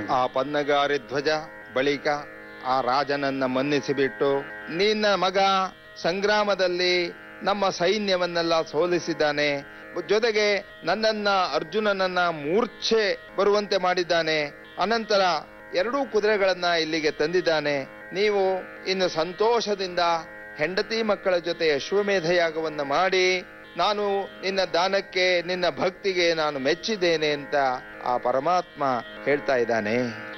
ಆ ಪನ್ನಗಾರಿ ಧ್ವಜ ಬಳಿಕ ಆ ರಾಜನನ್ನ ಮನ್ನಿಸಿಬಿಟ್ಟು ನಿನ್ನ ಮಗ ಸಂಗ್ರಾಮದಲ್ಲಿ ನಮ್ಮ ಸೈನ್ಯವನ್ನೆಲ್ಲ ಸೋಲಿಸಿದ್ದಾನೆ ಜೊತೆಗೆ ನನ್ನನ್ನ ಅರ್ಜುನನನ್ನ ಮೂರ್ಛೆ ಬರುವಂತೆ ಮಾಡಿದ್ದಾನೆ ಅನಂತರ ಎರಡೂ ಕುದುರೆಗಳನ್ನ ಇಲ್ಲಿಗೆ ತಂದಿದ್ದಾನೆ ನೀವು ಇನ್ನು ಸಂತೋಷದಿಂದ ಹೆಂಡತಿ ಮಕ್ಕಳ ಜೊತೆ ಅಶ್ವಮೇಧ ಯಾಗವನ್ನ ಮಾಡಿ ನಾನು ನಿನ್ನ ದಾನಕ್ಕೆ ನಿನ್ನ ಭಕ್ತಿಗೆ ನಾನು ಮೆಚ್ಚಿದ್ದೇನೆ ಅಂತ ಆ ಪರಮಾತ್ಮ ಹೇಳ್ತಾ ಇದ್ದಾನೆ